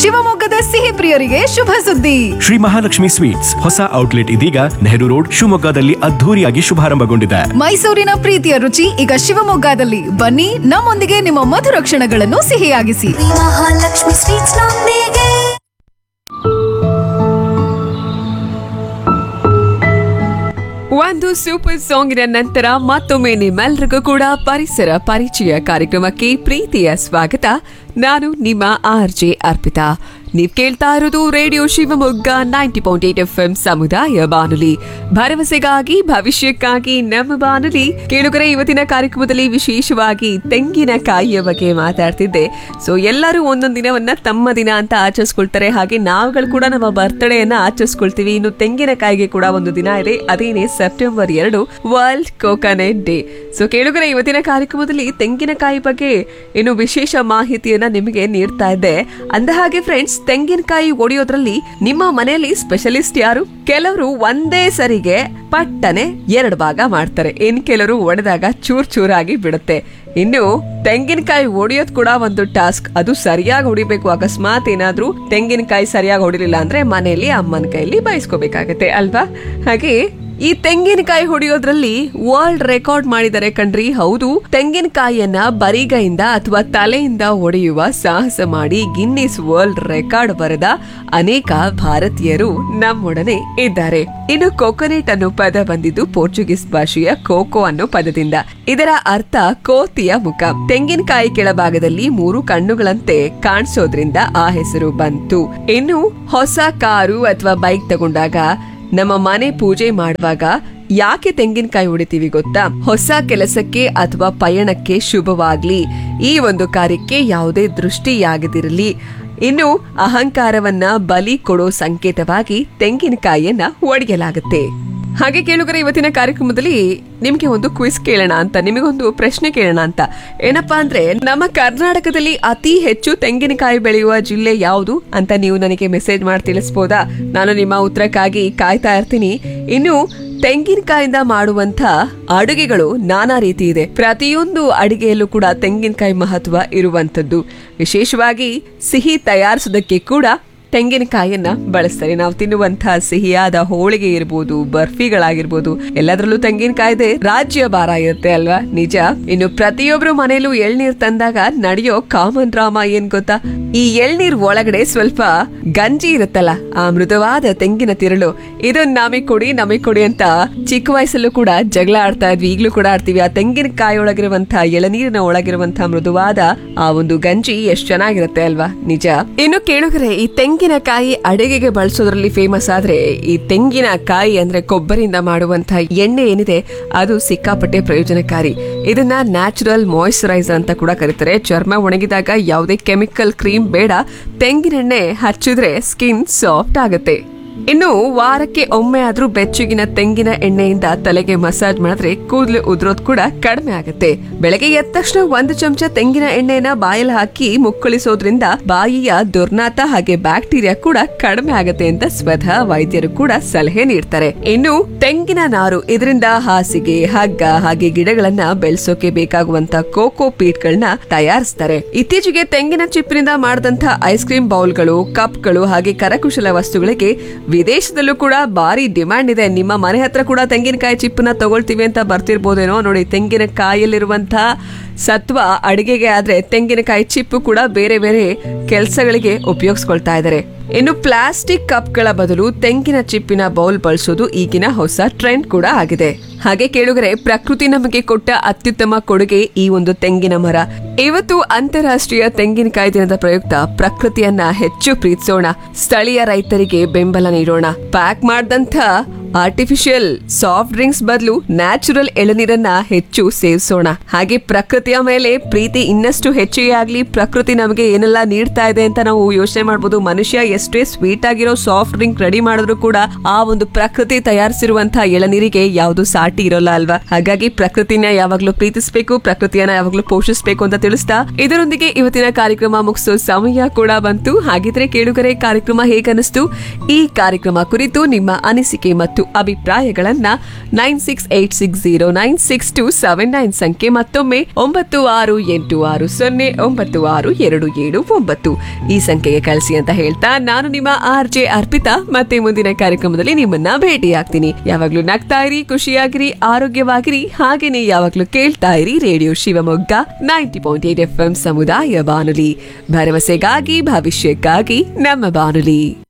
ಶಿವಮೊಗ್ಗದ ಸಿಹಿ ಪ್ರಿಯರಿಗೆ ಶುಭ ಸುದ್ದಿ ಶ್ರೀ ಮಹಾಲಕ್ಷ್ಮಿ ಸ್ವೀಟ್ಸ್ ಹೊಸ ಔಟ್ಲೆಟ್ ಇದೀಗ ನೆಹರು ರೋಡ್ ಶಿವಮೊಗ್ಗದಲ್ಲಿ ಅದ್ಧೂರಿಯಾಗಿ ಶುಭಾರಂಭಗೊಂಡಿದೆ ಮೈಸೂರಿನ ಪ್ರೀತಿಯ ರುಚಿ ಈಗ ಶಿವಮೊಗ್ಗದಲ್ಲಿ ಬನ್ನಿ ನಮ್ಮೊಂದಿಗೆ ನಿಮ್ಮ ಮಧುರ ಕ್ಷಣಗಳನ್ನು ಸಿಹಿಯಾಗಿಸಿ ಮಹಾಲಕ್ಷ್ಮಿ ಸ್ವೀಟ್ಸ್ ನೊಂದಿಗೆ ಒಂದು ಸೂಪರ್ ಸಾಂಗಿನ ನಂತರ ಮತ್ತೊಮ್ಮೆ ನಿಮ್ಮೆಲ್ಲರಿಗೂ ಕೂಡ ಪರಿಸರ ಪರಿಚಯ ಕಾರ್ಯಕ್ರಮಕ್ಕೆ ಪ್ರೀತಿಯ ಸ್ವಾಗತ ನಾನು ನಿಮ್ಮ ಆರ್ ಜೆ ಅರ್ಪಿತಾ ನೀವ್ ಕೇಳ್ತಾ ಇರೋದು radio Shivamogga ninety point eight F M ಸಮುದಾಯ ಬಾನುಲಿ ಭರವಸೆಗಾಗಿ ಭವಿಷ್ಯಕ್ಕಾಗಿ ನಮ್ಮ ಬಾನುಲಿ ಕೇಳುಗರೆ ಇವತ್ತಿನ ಕಾರ್ಯಕ್ರಮದಲ್ಲಿ ವಿಶೇಷವಾಗಿ ತೆಂಗಿನಕಾಯಿಯ ಬಗ್ಗೆ ಮಾತಾಡ್ತಿದ್ದೆ ಸೊ ಎಲ್ಲರೂ ಒಂದೊಂದು ದಿನವನ್ನ ತಮ್ಮ ದಿನ ಅಂತ ಆಚರಿಸ್ಕೊಳ್ತಾರೆ ಹಾಗೆ ನಾವುಗಳು ಕೂಡ ನಮ್ಮ ಬರ್ತ್ಡೇಯನ್ನ ಆಚರಿಸ್ಕೊಳ್ತೀವಿ ಇನ್ನು ತೆಂಗಿನಕಾಯಿಗೆ ಕೂಡ ಒಂದು ದಿನ ಇದೆ ಅದೇನೆ ಸೆಪ್ಟೆಂಬರ್ ಎರಡು ವರ್ಲ್ಡ್ ಕೋಕೋನಟ್ ಡೇ ಸೊ ಕೇಳುಗರೆ ಇವತ್ತಿನ ಕಾರ್ಯಕ್ರಮದಲ್ಲಿ ತೆಂಗಿನಕಾಯಿ ಬಗ್ಗೆ ಇನ್ನು ವಿಶೇಷ ಮಾಹಿತಿಯನ್ನ ನಿಮಗೆ ನೀಡ್ತಾ ಇದ್ದೆ ಅಂದ ಹಾಗೆ ಫ್ರೆಂಡ್ಸ್ ತೆಂಗಿನಕಾಯಿ ಒಡೆಯೋದ್ರಲ್ಲಿ ನಿಮ್ಮ ಮನೆಯಲ್ಲಿ ಸ್ಪೆಷಲಿಸ್ಟ್ ಯಾರು ಕೆಲವರು ಒಂದೇ ಸರಿಗೆ ಪಟ್ಟನೆ ಎರಡು ಭಾಗ ಮಾಡ್ತಾರೆ ಇನ್ ಕೆಲವರು ಒಡೆದಾಗ ಚೂರ್ ಚೂರಾಗಿ ಬಿಡುತ್ತೆ ಇನ್ನು ತೆಂಗಿನಕಾಯಿ ಹೊಡಿಯೋದ್ ಕೂಡ ಒಂದು ಟಾಸ್ಕ್ ಅದು ಸರಿಯಾಗಿ ಹೊಡಿಬೇಕು ಅಕಸ್ಮಾತ್ ಏನಾದ್ರೂ ತೆಂಗಿನಕಾಯಿ ಸರಿಯಾಗಿ ಹೊಡಿಲಿಲ್ಲ ಅಂದ್ರೆ ಮನೆಯಲ್ಲಿ ಅಮ್ಮನ ಕೈಲಿ ಬಯಸ್ಕೋಬೇಕಾಗತ್ತೆ ಅಲ್ವಾ ಹಾಗೆ ಈ ತೆಂಗಿನಕಾಯಿ ಹೊಡೆಯೋದ್ರಲ್ಲಿ ವರ್ಲ್ಡ್ ರೆಕಾರ್ಡ್ ಮಾಡಿದ್ದಾರೆ ಕಣ್ರಿ ಹೌದು ತೆಂಗಿನಕಾಯಿಯನ್ನ ಬರಿಗೈಯಿಂದ ಅಥವಾ ತಲೆಯಿಂದ ಹೊಡೆಯುವ ಸಾಹಸ ಮಾಡಿ ಗಿನ್ನಿಸ್ ವರ್ಲ್ಡ್ ರೆಕಾರ್ಡ್ ಬರೆದ ಅನೇಕ ಭಾರತೀಯರು ನಮ್ಮೊಡನೆ ಇದ್ದಾರೆ ಇನ್ನು ಕೊಕೊನೆಟ್ ಅನ್ನೋ ಪದ ಬಂದಿದ್ದು ಪೋರ್ಚುಗೀಸ್ ಭಾಷೆಯ ಕೋಕೋ ಅನ್ನೋ ಪದದಿಂದ ಇದರ ಅರ್ಥ ಕೋತಿಯ ಮುಖ ತೆಂಗಿನಕಾಯಿ ಕೆಳಭಾಗದಲ್ಲಿ ಮೂರು ಕಣ್ಣುಗಳಂತೆ ಕಾಣಿಸೋದ್ರಿಂದ ಆ ಹೆಸರು ಬಂತು ಇನ್ನು ಹೊಸ ಕಾರು ಅಥವಾ ಬೈಕ್ ತಗೊಂಡಾಗ ನಮ್ಮ ಮನೆ ಪೂಜೆ ಮಾಡುವಾಗ ಯಾಕೆ ತೆಂಗಿನಕಾಯಿ ಹೊಡಿತೀವಿ ಗೊತ್ತಾ ಹೊಸ ಕೆಲಸಕ್ಕೆ ಅಥವಾ ಪಯಣಕ್ಕೆ ಶುಭವಾಗ್ಲಿ ಈ ಒಂದು ಕಾರ್ಯಕ್ಕೆ ಯಾವುದೇ ದೃಷ್ಟಿಯಾಗದಿರಲಿ ಇನ್ನು ಅಹಂಕಾರವನ್ನ ಬಲಿ ಕೊಡೋ ಸಂಕೇತವಾಗಿ ತೆಂಗಿನಕಾಯಿಯನ್ನ ಒಡೆಯಲಾಗುತ್ತೆ ಹಾಗೆ ಕೇಳುಗರೆ ಇವತ್ತಿನ ಕಾರ್ಯಕ್ರಮದಲ್ಲಿ ನಿಮ್ಗೆ ಒಂದು ಕ್ವಿಸ್ ಕೇಳೋಣ ಅಂತ ನಿಮಗೊಂದು ಪ್ರಶ್ನೆ ಕೇಳೋಣ ಅಂತ ಏನಪ್ಪಾ ಅಂದ್ರೆ ನಮ್ಮ ಕರ್ನಾಟಕದಲ್ಲಿ ಅತಿ ಹೆಚ್ಚು ತೆಂಗಿನಕಾಯಿ ಬೆಳೆಯುವ ಜಿಲ್ಲೆ ಯಾವುದು ಅಂತ ನೀವು ನನಗೆ ಮೆಸೇಜ್ ಮಾಡಿ ತಿಳಿಸ್ಬೋದಾ ನಾನು ನಿಮ್ಮ ಉತ್ತರಕ್ಕಾಗಿ ಕಾಯ್ತಾ ಇರ್ತೀನಿ ಇನ್ನು ತೆಂಗಿನಕಾಯಿಂದ ಮಾಡುವಂತ ಅಡುಗೆಗಳು ನಾನಾ ರೀತಿ ಇದೆ ಪ್ರತಿಯೊಂದು ಅಡಿಗೆಯಲ್ಲೂ ಕೂಡ ತೆಂಗಿನಕಾಯಿ ಮಹತ್ವ ಇರುವಂತದ್ದು ವಿಶೇಷವಾಗಿ ಸಿಹಿ ತಯಾರಿಸೋದಕ್ಕೆ ಕೂಡ ತೆಂಗಿನಕಾಯಿಯನ್ನ ಬಳಸ್ತಾರೆ ನಾವು ತಿನ್ನುವಂತಹ ಸಿಹಿಯಾದ ಹೋಳಿಗೆ ಇರ್ಬೋದು ಬರ್ಫಿಗಳಾಗಿರ್ಬೋದು ಎಲ್ಲದರಲ್ಲೂ ತೆಂಗಿನಕಾಯಿದೆ ರಾಜ್ಯ ಭಾರ ಇರುತ್ತೆ ಅಲ್ವಾ ನಿಜ ಇನ್ನು ಪ್ರತಿಯೊಬ್ರು ಮನೆಯಲ್ಲೂ ಎಳ್ನೀರ್ ತಂದಾಗ ನಡೆಯೋ ಕಾಮನ್ ಡ್ರಾಮಾ ಏನ್ ಗೊತ್ತಾ ಈ ಎಳ್ನೀರ್ ಒಳಗಡೆ ಸ್ವಲ್ಪ ಗಂಜಿ ಇರುತ್ತಲ್ಲ ಆ ಮೃದುವಾದ ತೆಂಗಿನ ತಿರುಳು ಇದನ್ನ ನಮಗ್ ಕೊಡಿ ನಮಗ್ ಕೊಡಿ ಅಂತ ಚಿಕ್ಕ ವಯಸ್ಸಲ್ಲೂ ಕೂಡ ಜಗಳ ಆಡ್ತಾ ಇದ್ವಿ ಈಗ್ಲೂ ಕೂಡ ಆಡ್ತೀವಿ ಆ ತೆಂಗಿನಕಾಯಿ ಒಳಗಿರುವಂತಹ ಎಳನೀರಿನ ಒಳಗಿರುವಂತಹ ಮೃದುವಾದ ಆ ಒಂದು ಗಂಜಿ ಎಷ್ಟ್ ಚೆನ್ನಾಗಿರುತ್ತೆ ಅಲ್ವಾ ನಿಜ ಇನ್ನು ಕೇಳುಗರೆ ಈ ತೆಂಗಿನಕಾಯಿ ಅಡುಗೆಗೆ ಬಳಸೋದ್ರಲ್ಲಿ ಫೇಮಸ್ ಆದ್ರೆ ಈ ತೆಂಗಿನಕಾಯಿ ಅಂದ್ರೆ ಕೊಬ್ಬರಿಯಿಂದ ಮಾಡುವಂತಹ ಎಣ್ಣೆ ಏನಿದೆ ಅದು ಸಿಕ್ಕಾಪಟ್ಟೆ ಪ್ರಯೋಜನಕಾರಿ ಇದನ್ನ ನ್ಯಾಚುರಲ್ ಮಾಯಿಶ್ಚರೈಸರ್ ಅಂತ ಕೂಡ ಕರೀತಾರೆ ಚರ್ಮ ಒಣಗಿದಾಗ ಯಾವುದೇ ಕೆಮಿಕಲ್ ಕ್ರೀಮ್ ಬೇಡ ತೆಂಗಿನೆಣ್ಣೆ ಹಚ್ಚಿದ್ರೆ ಸ್ಕಿನ್ ಸಾಫ್ಟ್ ಆಗುತ್ತೆ ಇನ್ನು ವಾರಕ್ಕೆ ಒಮ್ಮೆ ಆದ್ರೂ ಬೆಚ್ಚಗಿನ ತೆಂಗಿನ ಎಣ್ಣೆಯಿಂದ ತಲೆಗೆ ಮಸಾಜ್ ಮಾಡಿದ್ರೆ ಕೂದಲು ಉದುರೋದ್ ಕೂಡ ಕಡಿಮೆ ಆಗುತ್ತೆ ಬೆಳಗ್ಗೆ ಎದ್ದ ತಕ್ಷಣ ಒಂದು ಚಮಚ ತೆಂಗಿನ ಎಣ್ಣೆನ ಬಾಯಲ್ಲಿ ಹಾಕಿ ಮುಕ್ಕಳಿಸೋದ್ರಿಂದ ಬಾಯಿಯ ದುರ್ನಾತ ಹಾಗೆ ಬ್ಯಾಕ್ಟೀರಿಯಾ ಕೂಡ ಕಡಿಮೆ ಆಗುತ್ತೆ ಅಂತ ಸ್ವತಃ ವೈದ್ಯರು ಕೂಡ ಸಲಹೆ ನೀಡ್ತಾರೆ ಇನ್ನು ತೆಂಗಿನ ನಾರು ಇದರಿಂದ ಹಾಸಿಗೆ ಹಗ್ಗ ಹಾಗೆ ಗಿಡಗಳನ್ನ ಬೆಳೆಸೋಕೆ ಬೇಕಾಗುವಂತ ಕೋಕೋ ಪೀಟ್ಗಳನ್ನ ತಯಾರಿಸ್ತಾರೆ ಇತ್ತೀಚೆಗೆ ತೆಂಗಿನ ಚಿಪ್ಪಿನಿಂದ ಮಾಡಿದಂತ ಐಸ್ ಕ್ರೀಮ್ ಬೌಲ್ಗಳು ಕಪ್ಗಳು ಹಾಗೆ ಕರಕುಶಲ ವಸ್ತುಗಳಿಗೆ ವಿದೇಶದಲ್ಲೂ ಕೂಡ ಭಾರಿ ಡಿಮ್ಯಾಂಡ್ ಇದೆ ನಿಮ್ಮ ಮನೆ ಹತ್ರ ಕೂಡ ತೆಂಗಿನಕಾಯಿ ಚಿಪ್ಪನ್ನ ತಗೊಳ್ತೀವಿ ಅಂತ ಬರ್ತಿರ್ಬೋದೇನೋ ನೋಡಿ ತೆಂಗಿನಕಾಯಲ್ಲಿರುವಂತಹ ಸತ್ವ ಅಡಿಗೆಗೆ ಆದ್ರೆ ತೆಂಗಿನಕಾಯಿ ಚಿಪ್ಪು ಕೂಡ ಬೇರೆ ಬೇರೆ ಕೆಲಸಗಳಿಗೆ ಉಪಯೋಗಿಸ್ಕೊಳ್ತಾ ಇದ್ದಾರೆ ಇನ್ನು ಪ್ಲಾಸ್ಟಿಕ್ ಕಪ್ಗಳ ಬದಲು ತೆಂಗಿನ ಚಿಪ್ಪಿನ ಬೌಲ್ ಬಳಸೋದು ಈಗಿನ ಹೊಸ ಟ್ರೆಂಡ್ ಕೂಡ ಆಗಿದೆ ಹಾಗೆ ಕೇಳುಗರೆ ಪ್ರಕೃತಿ ನಮಗೆ ಕೊಟ್ಟ ಅತ್ಯುತ್ತಮ ಕೊಡುಗೆ ಈ ಒಂದು ತೆಂಗಿನ ಮರ ಇವತ್ತು ಅಂತಾರಾಷ್ಟ್ರೀಯ ತೆಂಗಿನಕಾಯಿ ದಿನದ ಪ್ರಯುಕ್ತ ಪ್ರಕೃತಿಯನ್ನ ಹೆಚ್ಚು ಪ್ರೀತಿಸೋಣ ಸ್ಥಳೀಯ ರೈತರಿಗೆ ಬೆಂಬಲ ನೀಡೋಣ ಪ್ಯಾಕ್ ಮಾಡಿದಂಥ ಆರ್ಟಿಫಿಷಿಯಲ್ ಸಾಫ್ಟ್ ಡ್ರಿಂಕ್ಸ್ ಬದಲು ನ್ಯಾಚುರಲ್ ಎಳನೀರನ್ನ ಹೆಚ್ಚು ಸೇವಿಸೋಣ ಹಾಗೆ ಪ್ರಕೃತಿಯ ಮೇಲೆ ಪ್ರೀತಿ ಇನ್ನಷ್ಟು ಹೆಚ್ಚಿಗೆ ಆಗ್ಲಿ ಪ್ರಕೃತಿ ನಮಗೆ ಏನೆಲ್ಲ ನೀಡ್ತಾ ಇದೆ ಅಂತ ನಾವು ಯೋಚನೆ ಮಾಡ್ಬೋದು ಮನುಷ್ಯ ಎಷ್ಟೇ ಸ್ವೀಟ್ ಆಗಿರೋ ಸಾಫ್ಟ್ ಡ್ರಿಂಕ್ ರೆಡಿ ಮಾಡಿದ್ರು ಕೂಡ ಆ ಒಂದು ಪ್ರಕೃತಿ ತಯಾರಿಸಿರುವಂತಹ ಎಳನೀರಿಗೆ ಯಾವುದು ಸಾಟಿ ಇರೋಲ್ಲ ಅಲ್ವಾ ಹಾಗಾಗಿ ಪ್ರಕೃತಿನ ಯಾವಾಗ್ಲೂ ಪ್ರೀತಿಸಬೇಕು ಪ್ರಕೃತಿಯನ್ನ ಯಾವಾಗ್ಲೂ ಪೋಷಿಸಬೇಕು ಅಂತ ತಿಳಿಸ್ತಾ ಇದರೊಂದಿಗೆ ಇವತ್ತಿನ ಕಾರ್ಯಕ್ರಮ ಮುಗಿಸೋ ಸಮಯ ಕೂಡ ಬಂತು ಹಾಗಿದ್ರೆ ಕೇಳುಗರೆ ಕಾರ್ಯಕ್ರಮ ಹೇಗನಿಸ್ತು ಈ ಕಾರ್ಯಕ್ರಮ ಕುರಿತು ನಿಮ್ಮ ಅನಿಸಿಕೆ ಮತ್ತು ಅಭಿಪ್ರಾಯಗಳನ್ನ nine six eight six zero nine six two seven nine ಸಂಖ್ಯೆ ಮತ್ತೊಮ್ಮೆ ಒಂಬತ್ತು ಆರು ಎಂಟು ಆರು ಸೊನ್ನೆ ಒಂಬತ್ತು ಆರು ಎರಡು ಏಳು ಒಂಬತ್ತು ಈ ಸಂಖ್ಯೆಗೆ ಕಳಿಸಿ ಅಂತ ಹೇಳ್ತಾ ನಾನು ನಿಮ್ಮ ಆರ್ ಜೆ ಅರ್ಪಿತಾ ಮತ್ತೆ ಮುಂದಿನ ಕಾರ್ಯಕ್ರಮದಲ್ಲಿ ನಿಮ್ಮನ್ನ ಭೇಟಿಯಾಗ್ತೀನಿ ಯಾವಾಗ್ಲೂ ನಗ್ತಾ ಇರಿ ಖುಷಿಯಾಗಿರಿ ಆರೋಗ್ಯವಾಗಿರಿ ಹಾಗೇನೆ ಯಾವಾಗ್ಲೂ ಕೇಳ್ತಾ ಇರಿ radio Shivamogga ninety point eight F M ಸಮುದಾಯ ಬಾನುಲಿ ಭರವಸೆಗಾಗಿ ಭವಿಷ್ಯಕ್ಕಾಗಿ ನಮ್ಮ ಬಾನುಲಿ